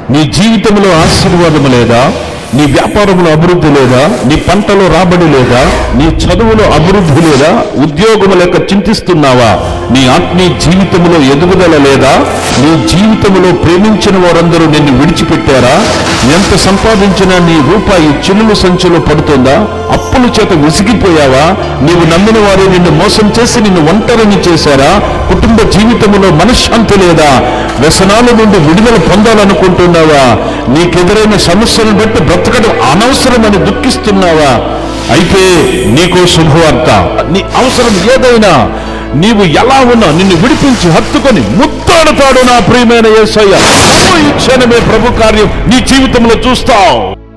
నీ జీవితంలో ఆశీర్వాదం లేదా నీ వ్యాపారంలో అభివృద్ధి లేదా నీ పంటలో రాబడి లేదా నీ చదువులో అభివృద్ధి లేదా ఉద్యోగం లేక చింతిస్తున్నావా నీ ఆత్మీయ జీవితంలో ఎదుగుదల లేదా నీ జీవితంలో ప్రేమించిన వారందరూ నిన్ను విడిచిపెట్టారా ఎంత సంపాదించినా నీ రూపాయి చిల్లుల సంచిలో పడుతుందా అప్పుల చేత విసిగిపోయావా నీవు నమ్మిన వారు నిన్ను మోసం చేసి నిన్ను ఒంటరిని చేశారా కుటుంబ జీవితంలో మనశ్శాంతి లేదా వ్యసనాల నుండి విడుదల పొందాలనుకుంటున్నావా నీకెదురైన సమస్యలను బట్టి బ్రతకడం అనవసరమని దుఃఖిస్తున్నావా అయితే నీకో శుభవార్త నీ అవసరం ఏదైనా నీవు ఎలా ఉన్నా నిన్ను విడిపించి హత్తుకొని ముత్తాడుతాడు నా ప్రియమైన యేసయ్య నమ్ము ఈ క్షణమే ప్రభు కార్యం నీ జీవితంలో చూస్తావు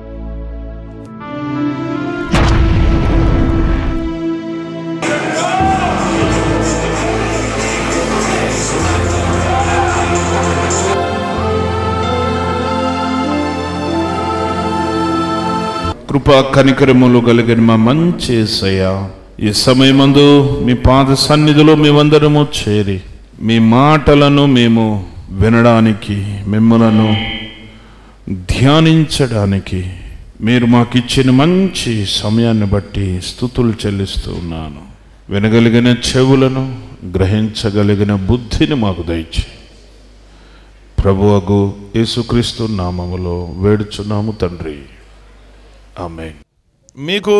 కృపా కనికరములు కలిగిన మా మంచి యేసయ్య ఈ సమయమందు మీ పాద సన్నిధిలో మేమందరము చేరి మీ మాటలను మేము వినడానికి మిమ్మలను ధ్యానించడానికి మీరు మాకు ఇచ్చిన మంచి సమయాన్ని బట్టి స్థుతులు చెల్లిస్తూ ఉన్నాను వినగలిగిన చెవులను గ్రహించగలిగిన బుద్ధిని మాకు దయచి ప్రభువగు యేసుక్రీస్తు నామములో వేడుచున్నాము తండ్రి ఆమె మీకు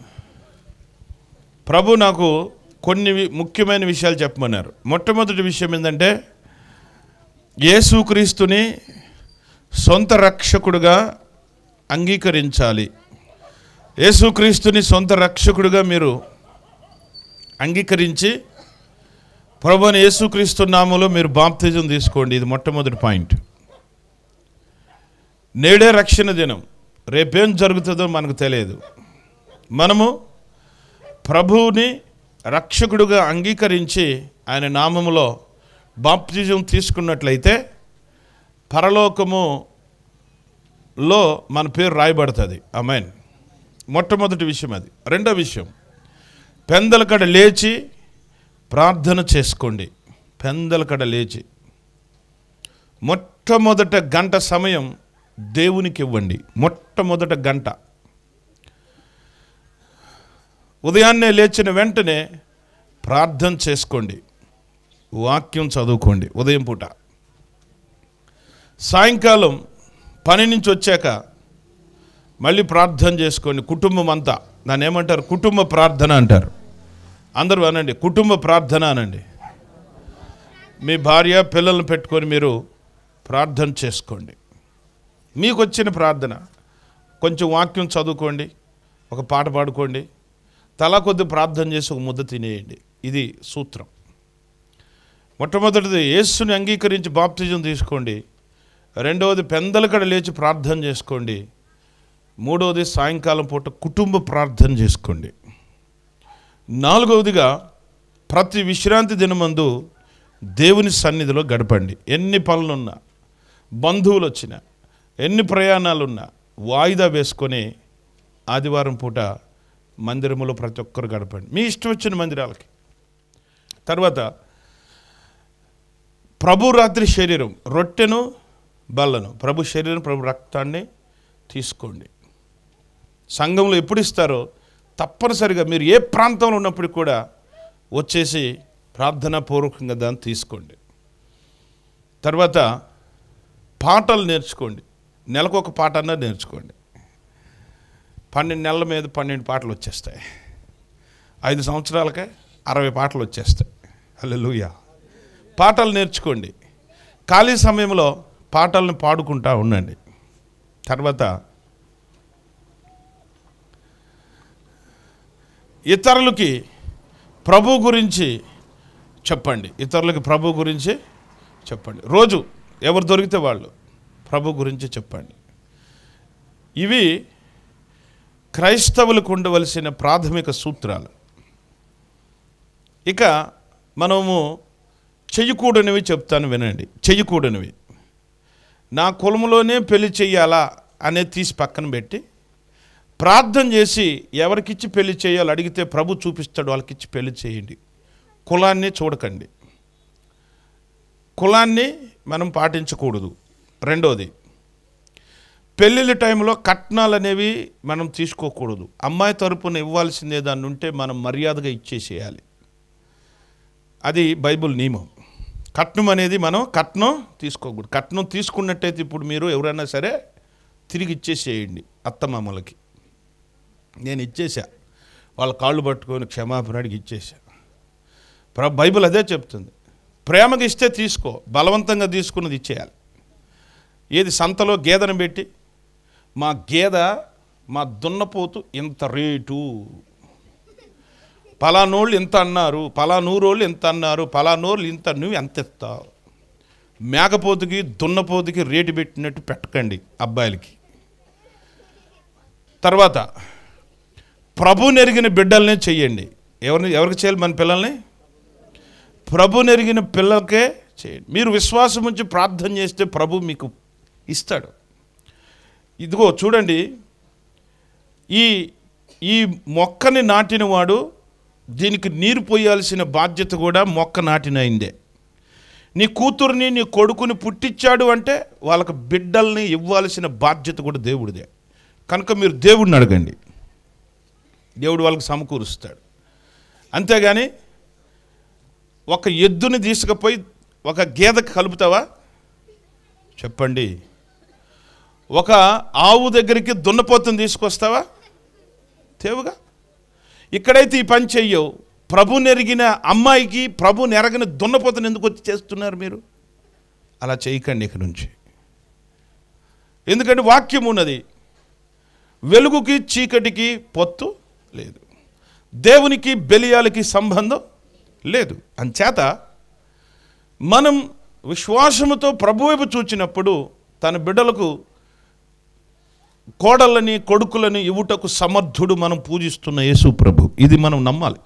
ప్రభు నాకు కొన్ని వి- ముఖ్యమైన విషయాలు చెప్పమన్నారు మొట్టమొదటి విషయం ఏంటంటే యేసుక్రీస్తుని సొంత రక్షకుడుగా అంగీకరించాలి యేసుక్రీస్తుని సొంత రక్షకుడుగా మీరు అంగీకరించి ప్రభు అని యేసుక్రీస్తు నామములో మీరు బాప్తిజం తీసుకోండి ఇది మొట్టమొదటి పాయింట్ నేడే రక్షణ దినం రేపేం జరుగుతుందో మనకు తెలియదు మనము ప్రభువుని రక్షకుడుగా అంగీకరించి ఆయన నామములో బాప్తిజం తీసుకున్నట్లయితే పరలోకములో మన పేరు రాయబడుతుంది అమెన్ మొట్టమొదటి విషయం అది రెండో విషయం పెందలకడ లేచి ప్రార్థన చేసుకోండి పెందలకడ లేచి మొట్టమొదట గంట సమయం దేవునికి ఇవ్వండి మొట్టమొదట గంట ఉదయాన్నే లేచిన వెంటనే ప్రార్థన చేసుకోండి వాక్యం చదువుకోండి ఉదయం పూట సాయంకాలం పని నుంచి వచ్చాక మళ్ళీ ప్రార్థన చేసుకోండి కుటుంబం అంతా దాన్ని ఏమంటారు కుటుంబ ప్రార్థన అంటారు అందరూ అనండి కుటుంబ ప్రార్థన అనండి మీ భార్య పిల్లల్ని పెట్టుకొని మీరు ప్రార్థన చేసుకోండి మీకు వచ్చిన ప్రార్థన కొంచెం వాక్యం చదువుకోండి ఒక పాట పాడుకోండి తలా కొద్ది ప్రార్థన చేసి ఒక ముద్ద తినేయండి ఇది సూత్రం మొట్టమొదటిది యేసుని అంగీకరించి బాప్తిజం తీసుకోండి రెండవది పెందలకడ లేచి ప్రార్థన చేసుకోండి మూడవది సాయంకాలం పూట కుటుంబ ప్రార్థన చేసుకోండి నాలుగవదిగా ప్రతి విశ్రాంతి దినమందు దేవుని సన్నిధిలో గడపండి ఎన్ని పనులున్నా బంధువులు వచ్చినా ఎన్ని ప్రయాణాలున్నా వాయిదా వేసుకొని ఆదివారం పూట మందిరములో ప్రతి ఒక్కరు గడపండి మీ ఇష్టం వచ్చిన మందిరాలకి తర్వాత ప్రభు రాత్రి శరీరం రొట్టెను బల్లను ప్రభు శరీరం ప్రభు రక్తాన్ని తీసుకోండి సంఘంలో ఎప్పుడు ఇస్తారో తప్పనిసరిగా మీరు ఏ ప్రాంతంలో ఉన్నప్పుడు కూడా వచ్చేసి ప్రార్థనా పూర్వకంగా దాన్ని తీసుకోండి తర్వాత పాటలు నేర్చుకోండి నెలకు ఒక పాట అన్నా నేర్చుకోండి పన్నెండు నెలల మీద పన్నెండు పాటలు వచ్చేస్తాయి ఐదు సంవత్సరాలకే అరవై పాటలు వచ్చేస్తాయి హల్లెలూయా పాటలు నేర్చుకోండి ఖాళీ సమయంలో పాటలను పాడుకుంటా ఉండండి తర్వాత ఇతరులకి ప్రభు గురించి చెప్పండి ఇతరులకి ప్రభు గురించి చెప్పండి రోజు ఎవరు దొరికితే వాళ్ళు ప్రభు గురించి చెప్పండి ఇవి క్రైస్తవులకు ఉండవలసిన ప్రాథమిక సూత్రాలు ఇక మనము చెయ్యకూడనివి చెప్తాను వినండి చెయ్యకూడనివి నా కులములోనే పెళ్లి చెయ్యాలా అనేది తీసి పక్కన పెట్టి ప్రార్థన చేసి ఎవరికిచ్చి పెళ్లి చేయాలో అడిగితే ప్రభు చూపిస్తాడు వాళ్ళకిచ్చి పెళ్లి చేయండి కులాన్ని చూడకండి కులాన్ని మనం పాటించకూడదు రెండోది పెళ్ళిళ్ళ టైంలో కట్నాలు అనేవి మనం తీసుకోకూడదు అమ్మాయి తరపున ఇవ్వాల్సిందే దాన్ని ఉంటే మనం మర్యాదగా ఇచ్చేసేయాలి అది బైబుల్ నియమం కట్నం అనేది మనం కట్నం తీసుకోకూడదు కట్నం తీసుకున్నట్టయితే ఇప్పుడు మీరు ఎవరైనా సరే తిరిగి ఇచ్చేసేయండి అత్తమామలకి నేను ఇచ్చేసా వాళ్ళ కాళ్ళు పట్టుకొని క్షమాపణ అడిగి ఇచ్చేసా ప్ర బైబిల్ అదే చెప్తుంది ప్రేమగా ఇస్తే తీసుకో బలవంతంగా తీసుకున్నది ఇచ్చేయాలి ఏది సంతలో గేదెను పెట్టి మా గేదె మా దున్నపోతు ఇంత రేటు పలానోళ్ళు ఇంత అన్నారు పలానూరోళ్ళు ఇంత అన్నారు పలానోళ్ళు ఇంత నువ్వు ఎంత ఇస్తావు మేకపోతుకి దున్నపోతుకి రేటు పెట్టినట్టు పెట్టకండి అబ్బాయిలకి తర్వాత ప్రభు నెరిగిన బిడ్డలనే చెయ్యండి ఎవరిని ఎవరికి చేయాలి మన పిల్లల్ని ప్రభు నెరిగిన పిల్లలకే చేయండి మీరు విశ్వాసం ఉంచి ప్రార్థన చేస్తే ప్రభు మీకు ఇస్తాడు ఇదిగో చూడండి ఈ ఈ మొక్కని నాటిన వాడు దీనికి నీరు పోయాల్సిన బాధ్యత కూడా మొక్క నాటినైందే నీ కూతుర్ని నీ కొడుకుని పుట్టించాడు అంటే వాళ్ళకి బిడ్డల్ని ఇవ్వాల్సిన బాధ్యత కూడా దేవుడిదే కనుక మీరు దేవుడిని అడగండి దేవుడు వాళ్ళకి సమకూరుస్తాడు అంతేగాని ఒక ఎద్దుని తీసుకుపోయి ఒక గేదెకి కలుపుతావా చెప్పండి ఒక ఆవు దగ్గరికి దున్నపోతుని తీసుకొస్తావా తేవుగా ఇక్కడైతే ఈ పని చెయ్యవు ప్రభు నెరిగిన అమ్మాయికి ప్రభు నెరగిన దున్నపోతను ఎందుకు వచ్చి చేస్తున్నారు మీరు అలా చేయకండి ఇక నుంచి ఎందుకంటే వాక్యం ఉన్నది వెలుగుకి చీకటికి పొత్తు లేదు దేవునికి బెలియాలకి సంబంధం లేదు అంచేత మనం విశ్వాసముతో ప్రభువైపు చూచినప్పుడు తన బిడ్డలకు కోడళ్ళని కొడుకులని ఇవుటకు సమర్థుడు మనం పూజిస్తున్న యేసు ప్రభు ఇది మనం నమ్మాలి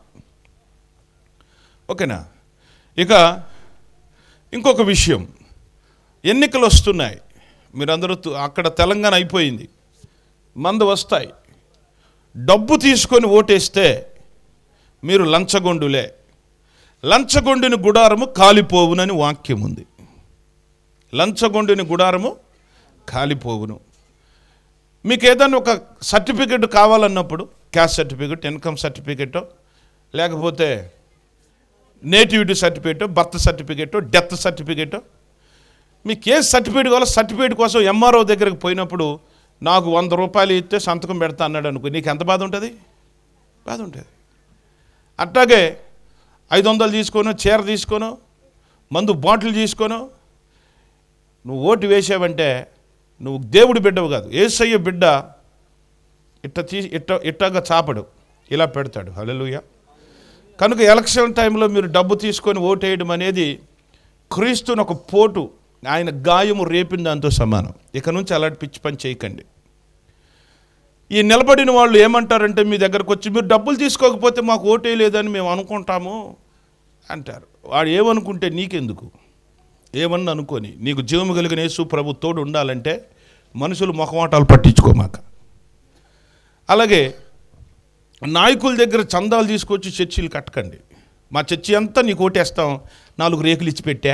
ఓకేనా ఇక ఇంకొక విషయం ఎన్నికలు వస్తున్నాయి మీరందరూ తు- అక్కడ తెలంగాణ అయిపోయింది మందు వస్తాయి డబ్బు తీసుకొని ఓటేస్తే మీరు లంచగొండులే లంచగొండిని గుడారము కాలిపోవునని వాక్యం ఉంది లంచగొండిని గుడారము కాలిపోవును మీకు ఏదైనా ఒక సర్టిఫికెట్ కావాలన్నప్పుడు క్యాస్ట్ సర్టిఫికెట్ ఇన్కమ్ సర్టిఫికెట్ లేకపోతే nativity certificate birth certificate death certificate మీకు ఏ సర్టిఫికేట్ కావాలో సర్టిఫికేట్ కోసం ఎంఆర్ఓ దగ్గరకు పోయినప్పుడు నాకు వంద రూపాయలు ఇస్తే సంతకం పెడతా అన్నాడు అనుకో నీకు ఎంత బాధ ఉంటుంది బాధ ఉంటుంది అట్లాగే ఐదు వందలు తీసుకోను చీర తీసుకోను మందు బాటిల్ తీసుకోను నువ్వు ఓటు వేసావంటే నువ్వు దేవుడి బిడ్డవు కాదు ఏసయ్య బిడ్డ ఇట్ట తీ ఇట్ట ఇట్టగా చాపడు ఇలా పెడతాడు హల్లెలూయా కనుక ఎలక్షన్ టైంలో మీరు డబ్బు తీసుకొని ఓటేయడం అనేది క్రీస్తుని ఒక పోటు ఆయన గాయము రేపిన దాంతో సమానం ఇక నుంచి అలాంటి పిచ్చి పని చేయకండి ఈ నిలబడిన వాళ్ళు ఏమంటారంటే మీ దగ్గరకు వచ్చి మీరు డబ్బులు తీసుకోకపోతే మాకు ఓటే లేదని మేము అనుకుంటాము అంటారు వాడు ఏమనుకుంటే నీకెందుకు ఏమన్నా అనుకొని నీకు జీవము కలిగిన యేసు ప్రభు తోడు ఉండాలంటే మనుషులు మొహమాటాలు పట్టించుకోమాక అలాగే నాయకుల దగ్గర చందాలు తీసుకొచ్చి చర్చీలు కట్టకండి మా చర్చి అంతా నీకు ఓటేస్తాం నాలుగు రేకులు ఇచ్చి పెట్టా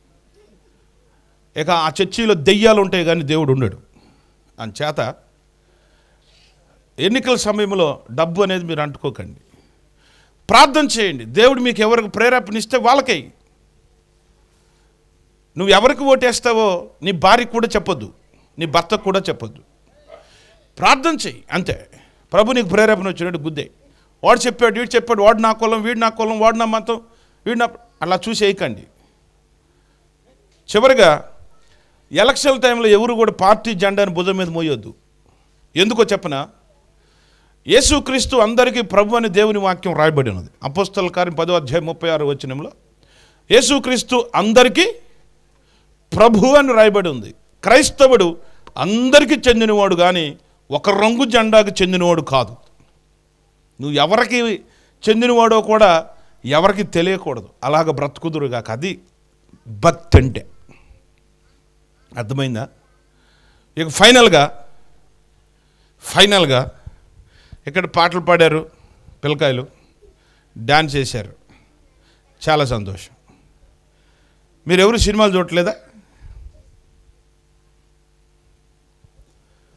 ఇక ఆ చర్చిలో దెయ్యాలు ఉంటాయి కానీ దేవుడు ఉండడు చేత ఎన్నికల సమయంలో డబ్బు అనేది మీరు అంటుకోకండి ప్రార్థన చేయండి దేవుడు మీకు ఎవరికి ప్రేరేపణ ఇస్తే వాళ్ళకై నువ్వు ఎవరికి ఓటేస్తావో నీ భార్యకు కూడా చెప్పొద్దు నీ భర్తకు కూడా చెప్పొద్దు ప్రార్థన చెయ్యి అంతే ప్రభు నీకు ప్రేరేపణ వచ్చినట్టు గుద్దే వాడు చెప్పాడు వీడు చెప్పాడు వాడు నా కులం వీడు నా కులం వాడు నా మతం వీడు నా అలా చూసి వేయకండి చివరిగా ఎలక్షన్ టైంలో ఎవరు కూడా పార్టీ జెండాని భుజం మీద మోయొద్దు ఎందుకో చెప్పనా యేసుక్రీస్తు అందరికీ ప్రభు అని దేవుని వాక్యం రాయబడి ఉన్నది అపోస్తల కార్యం పదో అధ్యాయం ముప్పై ఆరు వచ్చినంలో యేసుక్రీస్తు అందరికీ ప్రభు అని రాయబడి ఉంది క్రైస్తవుడు అందరికీ చెందినవాడు కానీ ఒక రంగు జెండాకు చెందినవాడు కాదు నువ్వు ఎవరికి చెందినవాడో కూడా ఎవరికి తెలియకూడదు అలాగ బ్రతుకుదురుగాక అది భక్తి అంటే అర్థమైందా ఇక ఫైనల్గా ఫైనల్గా ఇక్కడ పాటలు పాడారు పిల్లకాయలు డ్యాన్స్ చేశారు చాలా సంతోషం మీరు ఎవరు సినిమాలు చూడట్లేదా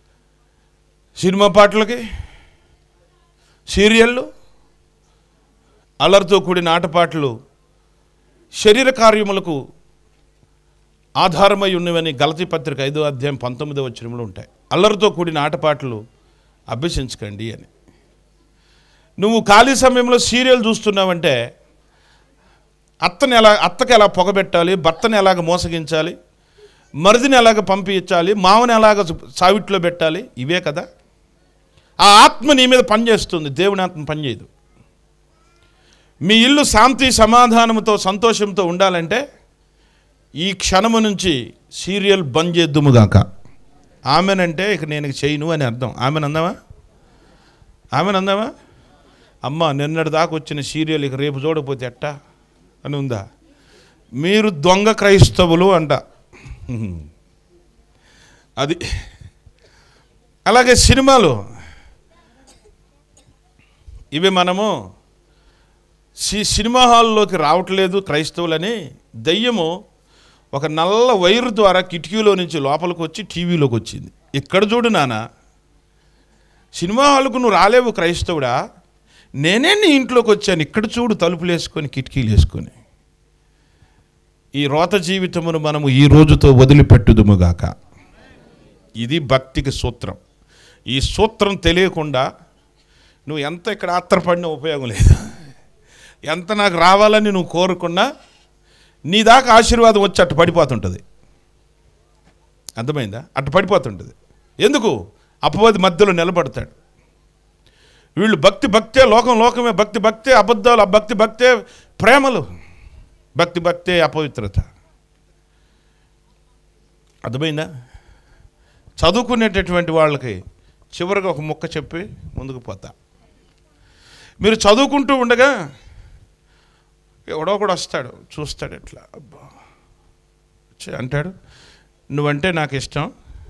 సినిమా పాటలకి సీరియళ్ళు అల్లరితో కూడిన ఆటపాటలు శరీర కార్యములకు ఆధారమై ఉన్నవని గలతీ పత్రిక ఐదో అధ్యాయం పంతొమ్మిదో వచ్చినములు ఉంటాయి అల్లరితో కూడిన ఆటపాటలు అభ్యసించకండి అని నువ్వు ఖాళీ సమయంలో సీరియల్ చూస్తున్నావంటే అత్తని ఎలా అత్తకి ఎలా పొగబెట్టాలి భర్తని ఎలాగ మోసగించాలి మరిదిని ఎలాగ పంపించాలి మావని ఎలాగ సావిట్లో పెట్టాలి ఇవే కదా ఆ ఆత్మ నీ మీద పనిచేస్తుంది దేవుని ఆత్మ పనిచేయదు మీ ఇల్లు శాంతి సమాధానంతో సంతోషంతో ఉండాలంటే ఈ క్షణము నుంచి సీరియల్ బంద్ చేద్దుముగాక ఆమెనంటే ఇక నేను ఇక చేయను అని అర్థం ఆమెను అందామా ఆమెను అందామా అమ్మ నిన్నటి దాకా వచ్చిన సీరియల్ ఇక రేపు చూడకపోతే ఎట్టా అని ఉందా మీరు దొంగ క్రైస్తవులు అంట అది అలాగే సినిమాలు ఇవి మనము సి సినిమా హాల్లోకి రావట్లేదు క్రైస్తవులని దయ్యము ఒక నల్ల వైరు ద్వారా కిటికీలో నుంచి లోపలికి వచ్చి టీవీలోకి వచ్చింది ఇక్కడ చూడు నాన్న సినిమా హాల్కు నువ్వు రాలేవు క్రైస్తవుడా నేనే నీ ఇంట్లోకి వచ్చాను ఇక్కడ చూడు తలుపులు వేసుకొని కిటికీలు వేసుకొని ఈ రోత జీవితమును మనము ఈ రోజుతో వదిలిపెట్టుదుముగాక ఇది భక్తికి సూత్రం ఈ సూత్రం తెలియకుండా నువ్వు ఎంత ఇక్కడ ఆత్రపడినా ఉపయోగం లేదు ఎంత నాకు రావాలని నువ్వు కోరుకున్నా నీ దాకా ఆశీర్వాదం వచ్చి అట్టు పడిపోతుంటుంది అర్థమైందా అట్టు పడిపోతుంటుంది ఎందుకు అపవాది మధ్యలో నిలబడతాడు వీళ్ళు భక్తి భక్తే లోకం లోకమే భక్తి భక్తే అబద్ధాలు భక్తి భక్తే ప్రేమలు భక్తి భక్తే అపవిత్రత అర్థమైందా చదువుకునేటటువంటి వాళ్ళకి చివరిగా ఒక ముక్క చెప్పి ముందుకు పోతా మీరు చదువుకుంటూ ఉండగా ఎవడో కూడా వస్తాడు చూస్తాడు ఎట్లా అబ్బా వచ్చి అంటాడు నువ్వంటే నాకు ఇష్టం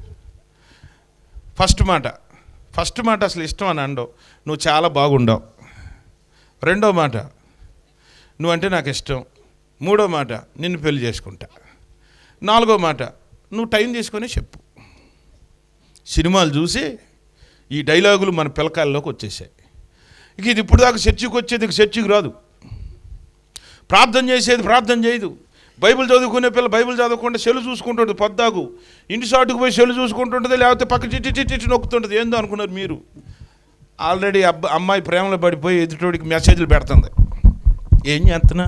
ఫస్ట్ మాట ఫస్ట్ మాట అసలు ఇష్టం అని అండవు నువ్వు చాలా బాగుండవు రెండో మాట నువ్వంటే నాకు ఇష్టం మూడో మాట నిన్ను పెళ్లి చేసుకుంటా నాలుగో మాట నువ్వు టైం తీసుకొని చెప్పు సినిమాలు చూసి ఈ డైలాగులు మన పిల్లకాయల్లోకి వచ్చేసాయి ఇక ఇది ఇప్పుడు దాకా చర్చికి వచ్చేది ఇక చర్చికి రాదు ప్రార్థన చేసేది ప్రార్థన చేయదు బైబిల్ చదువుకునే పిల్ల బైబిల్ చదవకుండా సెలు చూసుకుంటుంటుంది పొద్దాకు ఇంటి సాటుకు పోయి సెలు చూసుకుంటుంటుంది లేకపోతే పక్క చిట్టి చిట్టి చిట్టి నొక్కుతుంటుంది ఏందో అనుకున్నారు మీరు ఆల్రెడీ అబ్బ అమ్మాయి ప్రేమలో పడిపోయి ఎదుటోడికి మెసేజ్లు పెడుతుంది ఏం చేస్తున్నా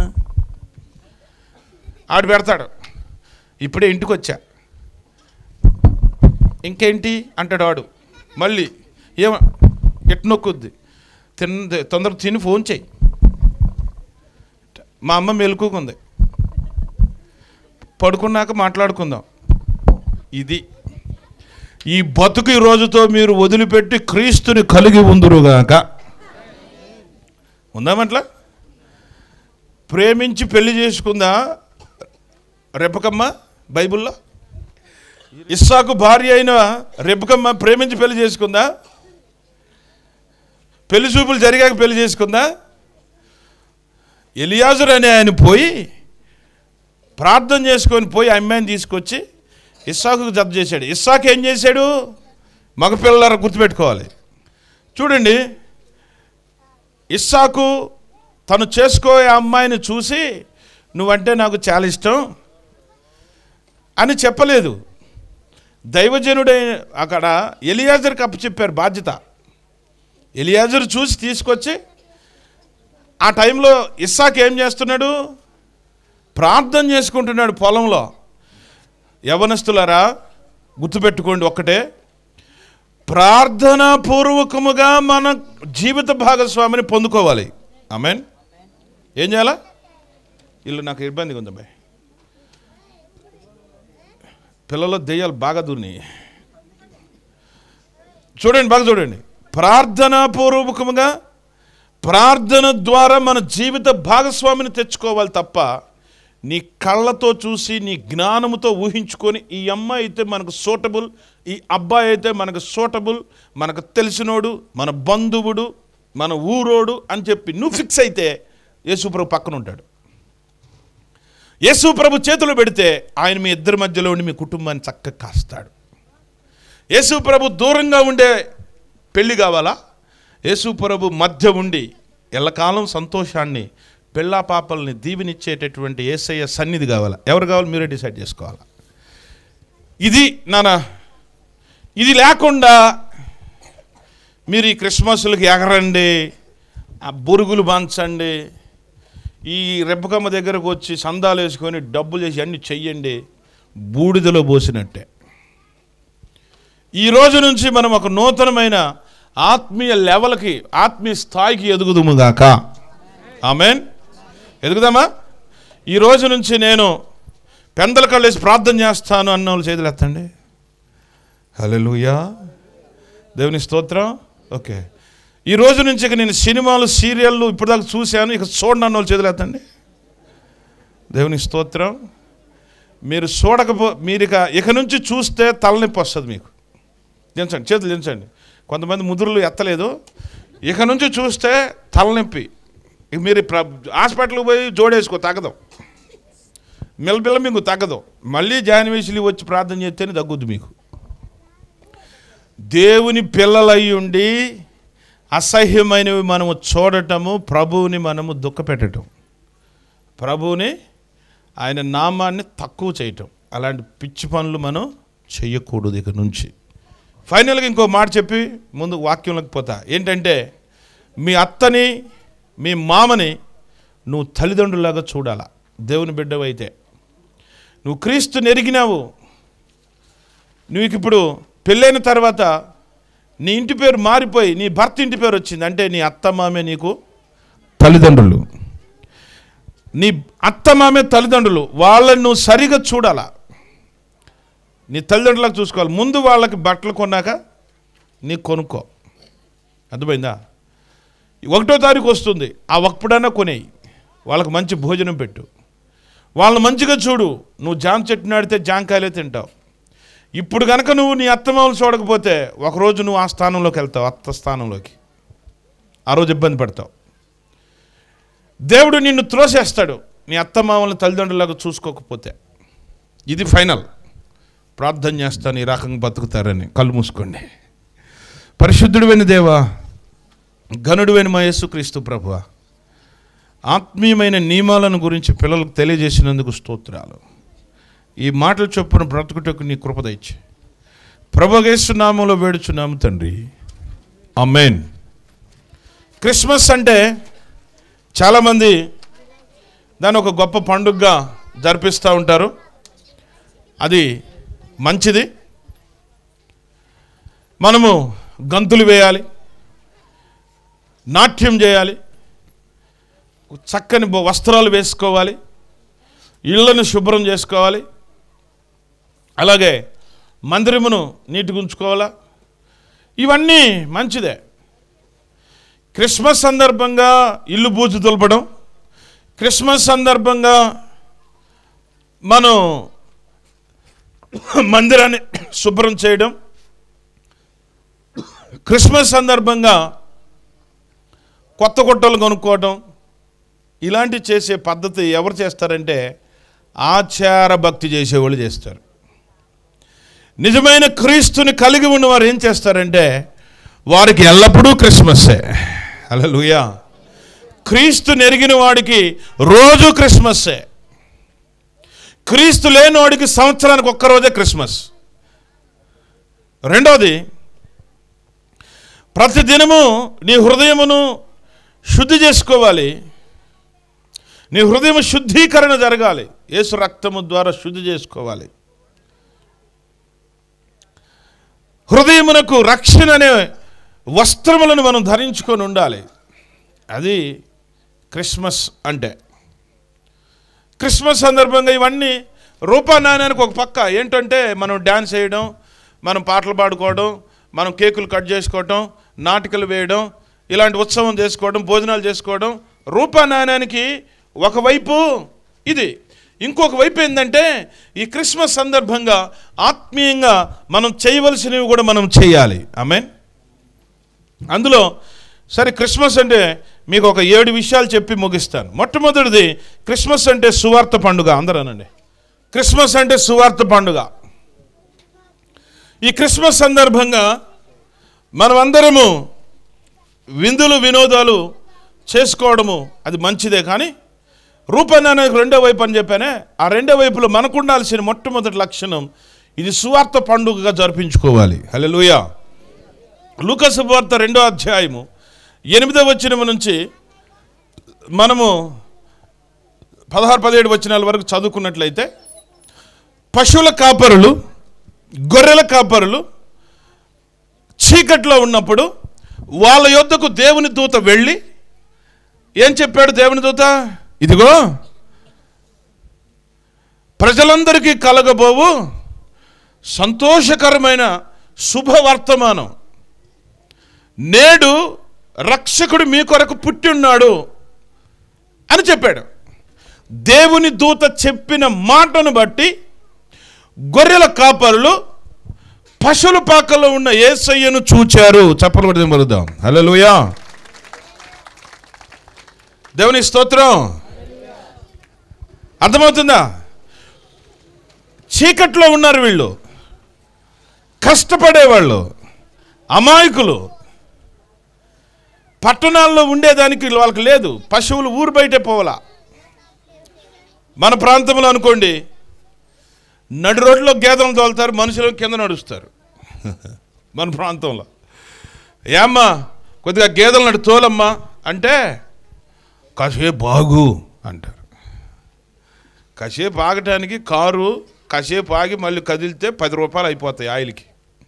ఆడు పెడతాడు ఇప్పుడే ఇంటికి వచ్చా ఇంకేంటి అంటాడు ఆడు మళ్ళీ ఏమ ఎట్ నొక్కుద్ది తిన్న తొందర తిని ఫోన్ చేయి మా అమ్మ మెలుకుంది పడుకున్నాక మాట్లాడుకుందాం ఇది ఈ బతుకు ఈ రోజుతో మీరు వదిలిపెట్టి క్రీస్తుని కలిగి ఉందురుగాక ఉందామట్లా ప్రేమించి పెళ్లి చేసుకుందా రెపకమ్మ బైబిల్లో ఇస్సాకు భార్య అయిన రెబకమ్మ ప్రేమించి పెళ్లి చేసుకుందా పెళ్లి చూపులు జరిగాక పెళ్లి చేసుకుందా ఎలియాజర్ అనే ఆయన పోయి ప్రార్థన చేసుకొని పోయి ఆ అమ్మాయిని తీసుకొచ్చి ఇస్సాకు జత చేశాడు ఇస్సాకు ఏం చేశాడు మగపిల్లలారా గుర్తుపెట్టుకోవాలి చూడండి ఇస్సాకు తను చేసుకోే అమ్మాయిని చూసి నువ్వంటే నాకు చాలా ఇష్టం అని చెప్పలేదు దైవజనుడే అక్కడ ఎలియాజర్కి అప్పచెప్పారు బాధ్యత ఎలియాజర్ చూసి తీసుకొచ్చి ఆ టైంలో ఇస్సాక్ ఏం చేస్తున్నాడు ప్రార్థన చేసుకుంటున్నాడు పొలంలో యవనస్తులారా గుర్తుపెట్టుకోండి ఒక్కటే ప్రార్థనా పూర్వకముగా మన జీవిత భాగస్వామిని పొందుకోవాలి ఆమెన్ ఏం చేయాలా ఇల్లు నాకు ఇబ్బందిగా ఉంది అమ్మాయి పిల్లలు దెయ్యాలు బాగా దూరినాయి చూడండి బాగా చూడండి ప్రార్థనా పూర్వకముగా ప్రార్థన ద్వారా మన జీవిత భాగస్వామిని తెచ్చుకోవాలి తప్ప నీ కళ్ళతో చూసి నీ జ్ఞానముతో ఊహించుకొని ఈ అమ్మాయి అయితే మనకు సూటబుల్ ఈ అబ్బాయి అయితే మనకు సూటబుల్ మనకు తెలిసినోడు మన బంధువుడు మన ఊరోడు అని చెప్పి నువ్వు ఫిక్స్ అయితే యేసుప్రభు పక్కన ఉంటాడు యేసు ప్రభు చేతులు పెడితే ఆయన మీ ఇద్దరి మధ్యలో ఉండి మీ కుటుంబాన్ని చక్కగా కాస్తాడు యేసు ప్రభు దూరంగా ఉండే పెళ్ళి కావాలా యేసు ప్రభు మధ్య ఉండి ఎల్లకాలం సంతోషాన్ని పెళ్ళా పాపల్ని దీవెనిచ్చేటటువంటి ఏసయ్య సన్నిధి కావాలా ఎవరు కావాలి మీరే డిసైడ్ చేసుకోవాలా ఇది నానా ఇది లేకుండా మీరు ఈ క్రిస్మస్లకి ఎగరండి ఆ బురుగులు పంచండి ఈ రెబ్బకమ్మ దగ్గరకు వచ్చి సందాలు వేసుకొని డబ్బులు చేసి అన్ని చెయ్యండి బూడిదలో పోసినట్టే ఈ రోజు నుంచి మనం ఒక నూతనమైన ఆత్మీయ లెవెల్కి ఆత్మీయ స్థాయికి ఎదుగుదుముగాక ఆమెన్ ఎదుగుదామా ఈ రోజు నుంచి నేను పెందల కళ్ళేసి ప్రార్థన చేస్తాను అన్న వాళ్ళు చేతులు ఎత్తండి హల్లెలూయా దేవుని స్తోత్రం ఓకే ఈ రోజు నుంచి ఇక నేను సినిమాలు సీరియళ్ళు ఇప్పటిదాకా చూశాను ఇక చూడండి అన్న వాళ్ళు చేతులు ఎత్తండి దేవుని స్తోత్రం మీరు చూడకపో మీరు ఇక ఇక నుంచి చూస్తే తలనొప్పి వస్తుంది మీకు దించండి చేతులు దించండి కొంతమంది ముదురులు ఎత్తలేదు ఇక నుంచి చూస్తే తలనొప్పి ఇక మీరు ప్ర హాస్పిటల్కి పోయి జోడేసుకో తగ్గదు మిల్లపిల్ల మీకు తగ్గదు మళ్ళీ జాన్వేషులు వచ్చి ప్రార్థన చేస్తేనే తగ్గుద్ది మీకు దేవుని పిల్లలై ఉండి అసహ్యమైనవి మనము చూడటము ప్రభువుని మనము దుఃఖపెట్టడం ప్రభువుని ఆయన నామాన్ని తక్కువ చేయటం అలాంటి పిచ్చి పనులు మనం చెయ్యకూడదు ఇక నుంచి ఫైనల్గా ఇంకో మాట చెప్పి ముందు వాక్యంలోకి పోతా ఏంటంటే మీ అత్తని మీ మామని నువ్వు తల్లిదండ్రులాగా చూడాలా దేవుని బిడ్డవైతే నువ్వు క్రీస్తు నెరిగినావు నువ్వు ఇప్పుడు పెళ్ళైన తర్వాత నీ ఇంటి పేరు మారిపోయి నీ భర్త ఇంటి పేరు వచ్చింది అంటే నీ అత్త మామే నీకు తల్లిదండ్రులు నీ అత్త మామే తల్లిదండ్రులు వాళ్ళని నువ్వు సరిగా చూడాలా నీ తల్లిదండ్రులకు చూసుకోవాలి ముందు వాళ్ళకి బట్టలు కొన్నాక నీకు కొనుక్కో అర్థమైందా ఒకటో తారీఖు వస్తుంది ఆ ఒక్కడైనా కొనేయి వాళ్ళకి మంచి భోజనం పెట్టు వాళ్ళని మంచిగా చూడు నువ్వు జామ చెట్టు నాడితే జాంకాయలే తింటావు ఇప్పుడు కనుక నువ్వు నీ అత్తమామలు చూడకపోతే ఒకరోజు నువ్వు ఆ స్థానంలోకి వెళ్తావు అత్త స్థానంలోకి ఆ రోజు ఇబ్బంది పడతావు దేవుడు నిన్ను త్రోసేస్తాడు నీ అత్తమామలను తల్లిదండ్రులాగా చూసుకోకపోతే ఇది ఫైనల్ ప్రార్థన చేస్తాను ఈ రకంగా బతుకుతారని కళ్ళు మూసుకోండి పరిశుద్ధుడివైన దేవా ఘనుడువైన మా యేసుక్రీస్తు ప్రభువ ఆత్మీయమైన నియమాలను గురించి పిల్లలకు తెలియజేసినందుకు స్తోత్రాలు ఈ మాటలు చొప్పున బ్రతుకుటకు నీ కృప దయచి ప్రభగేసు నామంలో వేడుచున్నాము తండ్రి అమ్మేన్ క్రిస్మస్ అంటే చాలామంది దాన్ని ఒక గొప్ప పండుగగా జరిపిస్తూ ఉంటారు అది మంచిది మనము గంతులు వేయాలి నాట్యం చేయాలి చక్కని బొ- వస్త్రాలు వేసుకోవాలి ఇళ్లను శుభ్రం చేసుకోవాలి అలాగే మందిరమును నీటిగా ఉంచుకోవాలా ఇవన్నీ మంచిదే క్రిస్మస్ సందర్భంగా ఇల్లు బూజు దులపడం క్రిస్మస్ సందర్భంగా మనం మందిరాన్ని శుభ్రం చేయడం క్రిస్మస్ సందర్భంగా కొత్త గుట్టలు కొనుక్కోవడం ఇలాంటి చేసే పద్ధతి ఎవరు చేస్తారంటే ఆచార భక్తి చేసేవాళ్ళు చేస్తారు నిజమైన క్రీస్తుని కలిగి ఉన్నవారు ఏం చేస్తారంటే వారికి ఎల్లప్పుడూ క్రిస్మస్సే అలలుయా క్రీస్తు నెరిగిన వాడికి రోజు క్రిస్మస్సే క్రీస్తు లేనివాడికి సంవత్సరానికి ఒక్కరోజే క్రిస్మస్ రెండోది ప్రతిదినము నీ హృదయమును శుద్ధి చేసుకోవాలి నీ హృదయం శుద్ధీకరణ జరగాలి యేసు రక్తము ద్వారా శుద్ధి చేసుకోవాలి హృదయమునకు రక్షణ అనే వస్త్రములను మనం ధరించుకొని ఉండాలి అది క్రిస్మస్ అంటే క్రిస్మస్ సందర్భంగా ఇవన్నీ రూపానాయనానికి ఒక పక్క ఏంటంటే మనం డ్యాన్స్ వేయడం మనం పాటలు పాడుకోవడం మనం కేకులు కట్ చేసుకోవడం నాటికలు వేయడం ఇలాంటి ఉత్సవం చేసుకోవడం భోజనాలు చేసుకోవడం రూపానాయనానికి ఒకవైపు ఇది ఇంకొక వైపు ఏంటంటే ఈ క్రిస్మస్ సందర్భంగా ఆత్మీయంగా మనం చేయవలసినవి కూడా మనం చేయాలి ఆమెన్ అందులో సరే క్రిస్మస్ అంటే మీకు ఒక ఏడు విషయాలు చెప్పి ముగిస్తాను మొట్టమొదటిది క్రిస్మస్ అంటే సువార్త పండుగ అందరూ అనండి క్రిస్మస్ అంటే సువార్త పండుగ ఈ క్రిస్మస్ సందర్భంగా మనమందరము విందులు వినోదాలు చేసుకోవడము అది మంచిదే కానీ రూపాన్ని అనేది రెండో వైపు అని చెప్పానే ఆ రెండో వైపులో మనకు ఉండాల్సిన మొట్టమొదటి లక్షణం ఇది సువార్త పండుగగా జరిపించుకోవాలి హల్లెలూయా లూకసు వార్త రెండో అధ్యాయము ఎనిమిదో వచనం నుంచి మనము పదహారు పదిహేడు వచనాల వరకు చదువుకున్నట్లయితే పశువుల కాపరులు గొర్రెల కాపరులు చీకట్లో ఉన్నప్పుడు వాళ్ళ యొద్దకు దేవుని దూత వెళ్ళి ఏం చెప్పాడు దేవుని దూత ఇదిగో ప్రజలందరికీ కలగబోవు సంతోషకరమైన శుభవర్తమానం నేడు రక్షకుడు మీ కొరకు పుట్టి ఉన్నాడు అని చెప్పాడు దేవుని దూత చెప్పిన మాటను బట్టి గొర్రెల కాపరులు పశువుల పాకలో ఉన్న ఏసయ్యను చూచారు చెప్పలు పడితే మరుద్దాం హల్లెలూయా దేవుని స్తోత్రం అర్థమవుతుందా చీకట్లో ఉన్నారు వీళ్ళు కష్టపడేవాళ్ళు అమాయకులు పట్టణాల్లో ఉండేదానికి వాళ్ళకి లేదు పశువులు ఊరు బయటే పోవాలా మన ప్రాంతంలో అనుకోండి నడి రోడ్లో గేదెలను తోలుతారు మనుషులు కింద నడుస్తారు మన ప్రాంతంలో ఏమ్మా కొద్దిగా గేదెలు నడు తోలమ్మా అంటే కాసేపు బాగు అంటారు కాసేపు ఆగటానికి కారు కాసేపు ఆగి మళ్ళీ కదిలితే పది రూపాయలు అయిపోతాయి ఆయిల్కి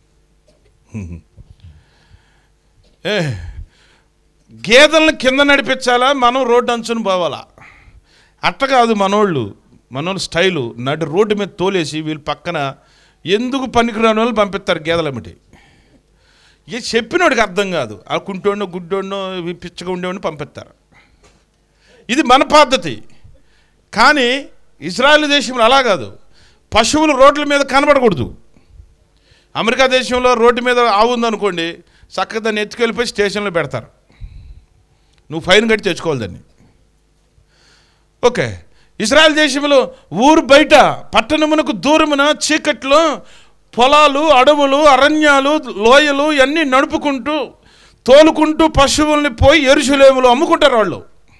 ఏ గేదెలను కింద నడిపించాలా మనం రోడ్డు అంచుని పోవాలా అట్ట కాదు మనోళ్ళు మనోళ్ళు స్టైలు నడి రోడ్డు మీద తోలేసి వీళ్ళు పక్కన ఎందుకు పనికిరాని వాళ్ళు పంపిస్తారు గేదెలమ్మటి ఏ చెప్పినోడికి అర్థం కాదు ఆ కుంటోడినో గుడ్డోడినో ఇవి పిచ్చగా ఉండేవాడిని పంపిస్తారు ఇది మన పద్ధతి కానీ ఇజ్రాయెల్ దేశంలో అలా కాదు పశువులు రోడ్ల మీద కనబడకూడదు అమెరికా దేశంలో రోడ్డు మీద ఆవు ఉందనుకోండి చక్కగా దాన్ని ఎత్తుకెళ్ళిపోయి స్టేషన్లో పెడతారు నువ్వు ఫైన్ కట్టి తెచ్చుకోవాలి దాన్ని ఓకే ఇజ్రాయెల్ దేశంలో ఊరు బయట పట్టణమునకు దూరమున చీకట్లో పొలాలు అడవులు అరణ్యాలు లోయలు ఇవన్నీ నడుపుకుంటూ తోలుకుంటూ పశువుల్ని పోయి ఎరుసలేములు అమ్ముకుంటారు వాళ్ళు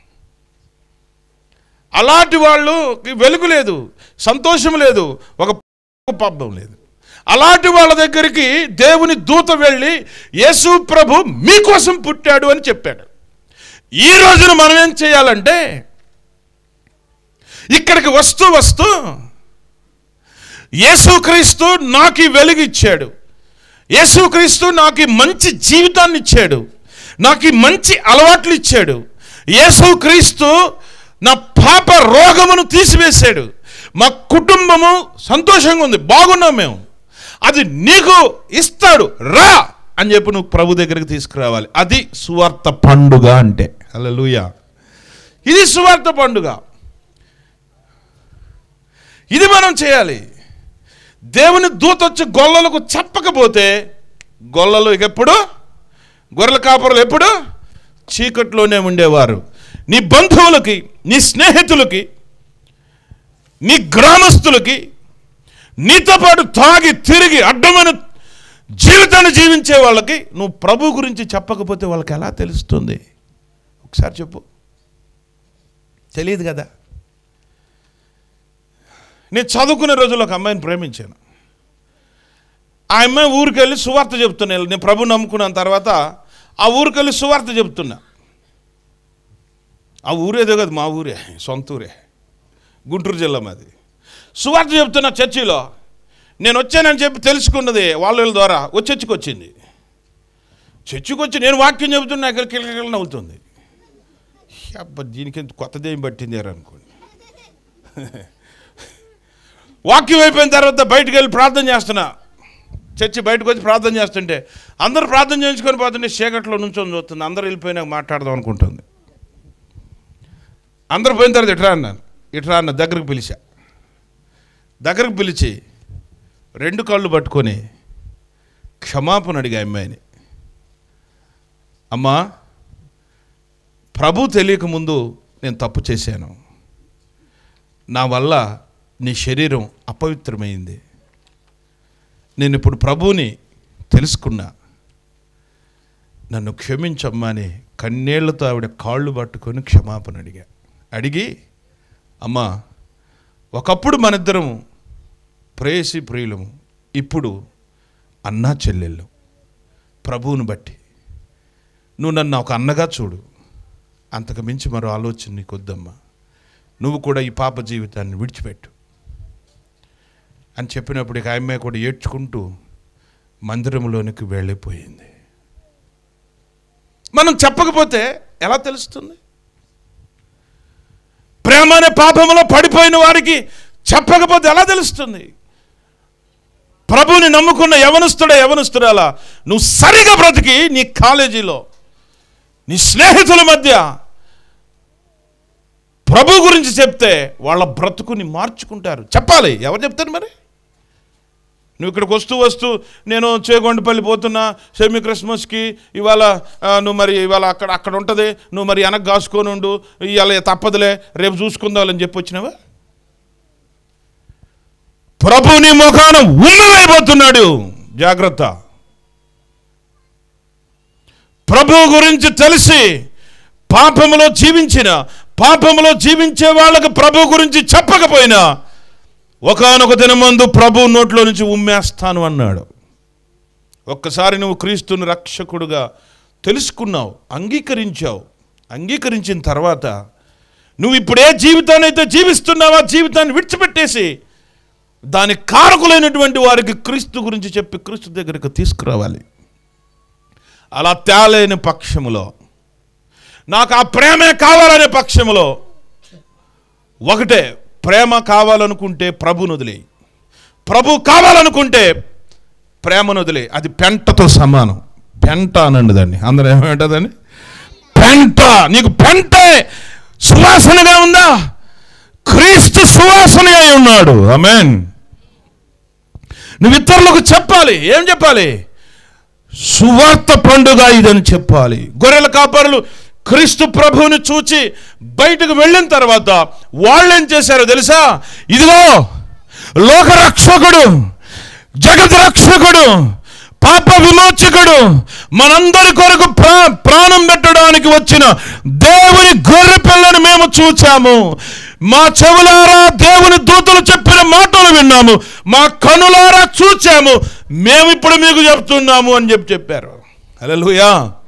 అలాంటి వాళ్ళు వెలుగు లేదు సంతోషం లేదు ఒక పబ్బం లేదు అలాంటి వాళ్ళ దగ్గరికి దేవుని దూత వెళ్ళి యేసు ప్రభు మీకోసం పుట్టాడు అని చెప్పాడు ఈ రోజున మనం ఏం చేయాలంటే ఇక్కడికి వస్తూ వస్తూ యేసుక్రీస్తు నాకు ఈ వెలుగు ఇచ్చాడు యేసుక్రీస్తు నాకు ఈ మంచి జీవితాన్ని ఇచ్చాడు నాకు ఈ మంచి అలవాట్లు ఇచ్చాడు యేసుక్రీస్తు నా పాప రోగమును తీసివేశాడు మా కుటుంబము సంతోషంగా ఉంది బాగున్నాం మేము అది నీకు ఇస్తాడు రా అని చెప్పి నువ్వు ప్రభు దగ్గరికి తీసుకురావాలి అది సువార్త పండుగ అంటే హల్లెలూయా ఇది సువార్త పండుగ ఇది మనం చేయాలి దేవుని దూత వచ్చి గొల్లలకు చెప్పకపోతే గొల్లలు ఇక ఎప్పుడు గొర్రెల కాపరులు ఎప్పుడు చీకట్లోనే ఉండేవారు నీ బంధువులకి నీ స్నేహితులకి నీ గ్రామస్తులకి నీతో పాటు తాగి తిరిగి అడ్డమైన జీవితాన్ని జీవించే వాళ్ళకి నువ్వు ప్రభు గురించి చెప్పకపోతే వాళ్ళకి ఎలా తెలుస్తుంది ఒకసారి చెప్పు తెలియదు కదా నేను చదువుకునే రోజుల్లో ఒక అమ్మాయిని ప్రేమించాను ఆ అమ్మాయి ఊరికి వెళ్ళి సువార్త చెప్తున్నా నేను ప్రభు నమ్ముకున్న తర్వాత ఆ ఊరికి వెళ్ళి సువార్త చెప్తున్నా ఆ ఊరేదో కదా మా ఊరే సొంత ఊరే గుంటూరు జిల్లా మాది సువార్త చెప్తున్న చర్చిలో నేను వచ్చానని చెప్పి తెలుసుకున్నది వాళ్ళ వీళ్ళ ద్వారా వచ్చి చర్చికి వచ్చింది చర్చికి వచ్చి నేను వాక్యం చెబుతున్నా ఇక్కడ కిలకిల నవ్వుతుంది అబ్బా దీనికి ఎంత కొత్తదేం పట్టింది అనుకోండి వాక్యం అయిపోయిన తర్వాత బయటికి వెళ్ళి ప్రార్థన చేస్తున్నా చర్చి బయటకు వచ్చి ప్రార్థన చేస్తుంటే అందరూ ప్రార్థన చేయించుకొని పోతుంటే చీకట్లో నుంచొని చూస్తుంది అందరూ వెళ్ళిపోయినాక మాట్లాడదాం అనుకుంటుంది అందరూ పోయిన తర్వాత ఇట్రా అన్నాను ఇట్రా అన్న దగ్గరకు పిలిచా దగ్గరకు పిలిచి రెండు కళ్ళు పట్టుకొని క్షమాపణ అడిగా అమ్మాయిని అమ్మా ప్రభు తెలియక ముందు నేను తప్పు చేశాను నా వల్ల నీ శరీరం అపవిత్రమైంది నేను ఇప్పుడు ప్రభువుని తెలుసుకున్నా నన్ను క్షమించమ్మా అని కన్నీళ్లతో ఆవిడ కాళ్ళు పట్టుకొని క్షమాపణ అడిగా అడిగి అమ్మా ఒకప్పుడు మనిద్దరం ప్రేయసి ప్రియులము ఇప్పుడు అన్నా చెల్లెళ్ళు ప్రభువుని బట్టి నువ్వు నన్ను ఒక అన్నగా చూడు అంతకు మించి మరో ఆలోచన నీకు వద్దమ్మా నువ్వు కూడా ఈ పాప జీవితాన్ని విడిచిపెట్టు అని చెప్పినప్పుడు ఇక ఆమె కూడా ఏడ్చుకుంటూ మందిరంలోనికి వెళ్ళిపోయింది మనం చెప్పకపోతే ఎలా తెలుస్తుంది ప్రేమ అనే పాపంలో పడిపోయిన వారికి చెప్పకపోతే ఎలా తెలుస్తుంది ప్రభుని నమ్ముకున్న యవనస్తుడే యవనస్తురాలా నువ్వు సరిగా బ్రతికి నీ కాలేజీలో నీ స్నేహితుల మధ్య ప్రభు గురించి చెప్తే వాళ్ళ బ్రతుకుని మార్చుకుంటారు చెప్పాలి ఎవరు చెప్తారు మరి నువ్వు ఇక్కడికి వస్తూ వస్తూ నేను చేగొండపల్లి పోతున్నా సెమీ క్రిస్మస్కి ఇవాళ ఆ, నువ్వు మరి ఇవాళ అక్కడ అక్కడ ఉంటుంది నువ్వు మరి వెనక్కి కాసుకొని ఉండు ఇవాళ తప్పదులే రేపు చూసుకుందామని చెప్పి వచ్చినావా ప్రభు నీ ముఖాన ఉన్నమైపోతున్నాడు జాగ్రత్త ప్రభు గురించి తెలిసి పాపములో జీవించిన పాపములో జీవించే వాళ్ళకి ప్రభు గురించి చెప్పకపోయినా ఒకనొక దినమందు ప్రభు నోట్లో నుంచి ఉమ్మేస్తాను అన్నాడు ఒక్కసారి నువ్వు క్రీస్తుని రక్షకుడుగా తెలుసుకున్నావు అంగీకరించావు అంగీకరించిన తర్వాత నువ్వు ఇప్పుడు ఏ జీవితాన్ని అయితే జీవిస్తున్నావో ఆ జీవితాన్ని విడిచిపెట్టేసి దాని కారకులైనటువంటి వారికి క్రీస్తు గురించి చెప్పి క్రీస్తు దగ్గరికి తీసుకురావాలి అలా తేలేని పక్షములో నాకు ఆ ప్రేమే కావాలనే పక్షములో ఒకటే ప్రేమ కావాలనుకుంటే ప్రభుని వదిలే ప్రభు కావాలనుకుంటే ప్రేమను వదిలే అది పెంటతో సమానం పెంట అనండి దాన్ని అందరూ ఏమంటుందండి పెంట నీకు పెంటే సువాసనగా ఉందా క్రీస్తు సువాసన అయి ఉన్నాడు ఆమెన్ నువ్వు ఇతరులకు చెప్పాలి ఏం చెప్పాలి సువార్త పండుగ ఇదని చెప్పాలి గొర్రెల కాపరులు క్రీస్తు ప్రభువుని చూచి బయటకు వెళ్ళిన తర్వాత వాళ్ళేం చేశారో తెలుసా ఇదిగో లోక రక్షకుడు జగత్ రక్షకుడు పాప విమోచకుడు మనందరి కొరకు ప్రా ప్రాణం పెట్టడానికి వచ్చిన దేవుని గొర్రె పిల్లను మేము చూచాము మా చెవులారా దేవుని దూతలు చెప్పిన మాటలు విన్నాము మా కనులారా చూచాము మేము ఇప్పుడు మీకు చెప్తున్నాము అని చెప్పి చెప్పారు హల్లెలూయా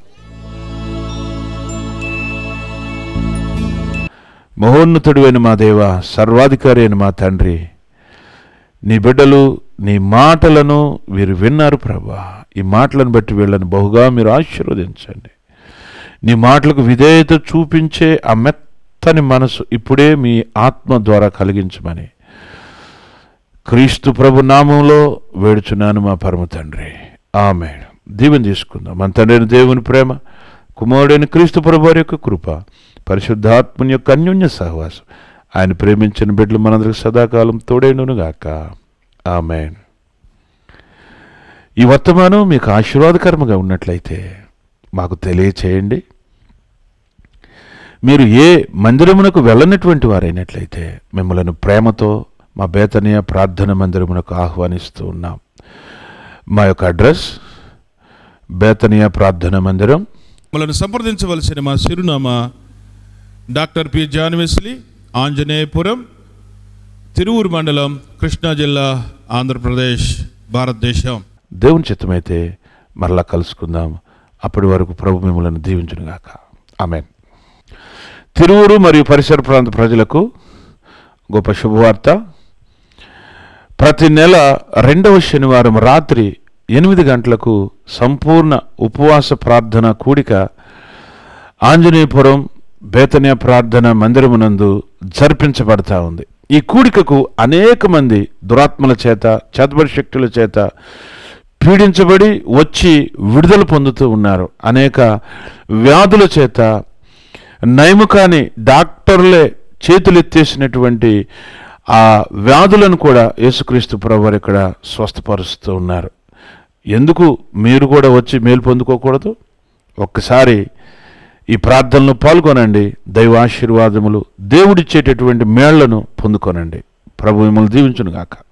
మహోన్నతుడు అయిన మా దేవ సర్వాధికారి అయిన మా తండ్రి నీ బిడ్డలు నీ మాటలను వీరు విన్నారు ప్రభా ఈ మాటలను బట్టి వీళ్ళని బహుగా మీరు ఆశీర్వదించండి నీ మాటలకు విధేయత చూపించే ఆ మెత్తని మనసు ఇప్పుడే మీ ఆత్మ ద్వారా కలిగించమని క్రీస్తు ప్రభు నామంలో వేడుచున్నాను మా పరమ తండ్రి ఆమె దీవెని తీసుకుందాం మన తండ్రి దేవుని ప్రేమ కుమారుడైన క్రీస్తు ప్రభు వారి యొక్క కృప పరిశుద్ధాత్మని యొక్క అన్యోన్య సహవాసం ఆయన ప్రేమించిన బిడ్డలు మనందరికి సదాకాలం తోడైనగాక ఆమె ఈ వర్తమానం మీకు ఆశీర్వాదకరంగా ఉన్నట్లయితే మాకు తెలియచేయండి మీరు ఏ మందిరమునకు వెళ్ళనటువంటి వారైనట్లయితే మిమ్మల్ని ప్రేమతో మా బేతనీయ ప్రార్థన మందిరమునకు ఆహ్వానిస్తూ ఉన్నాం మా యొక్క అడ్రస్ బేతనీయ ప్రార్థన మందిరం మనల్ని సంప్రదించవలసిన మా చిరునామా doctor P John Wesley Anjaneyapuram Tiruvuru మండలం కృష్ణా జిల్లా ఆంధ్రప్రదేశ్ భారతదేశం దేవుని చిత్తమైతే మరలా కలుసుకుందాం అప్పటి వరకు ప్రభు మిమ్మల్ని దీవించునుగాక ఆమెన్ తిరువురు మరియు పరిసర ప్రాంత ప్రజలకు గొప్ప శుభవార్త ప్రతి నెల రెండవ శనివారం రాత్రి ఎనిమిది గంటలకు సంపూర్ణ ఉపవాస ప్రార్థన కూడిక ఆంజనేయపురం బేతన్య ప్రార్థన మందిరమునందు జరిపించబడతా ఉంది ఈ కూడికకు అనేక మంది దురాత్మల చేత చేతబడి శక్తుల చేత పీడించబడి వచ్చి విడుదల పొందుతూ ఉన్నారు అనేక వ్యాధుల చేత నయముకాని డాక్టర్లే చేతులెత్తేసినటువంటి ఆ వ్యాధులను కూడా యేసుక్రీస్తు ప్రభువారు ఇక్కడ స్వస్థపరుస్తూ ఉన్నారు ఎందుకు మీరు కూడా వచ్చి మేలు పొందుకోకూడదు ఒక్కసారి ఈ ప్రార్థనలో పాల్గొనండి దైవాశీర్వాదములు దేవుడిచ్చేటటువంటి మేళ్లను పొందుకొనండి ప్రభు మిమ్మల్ని దీవించును గాక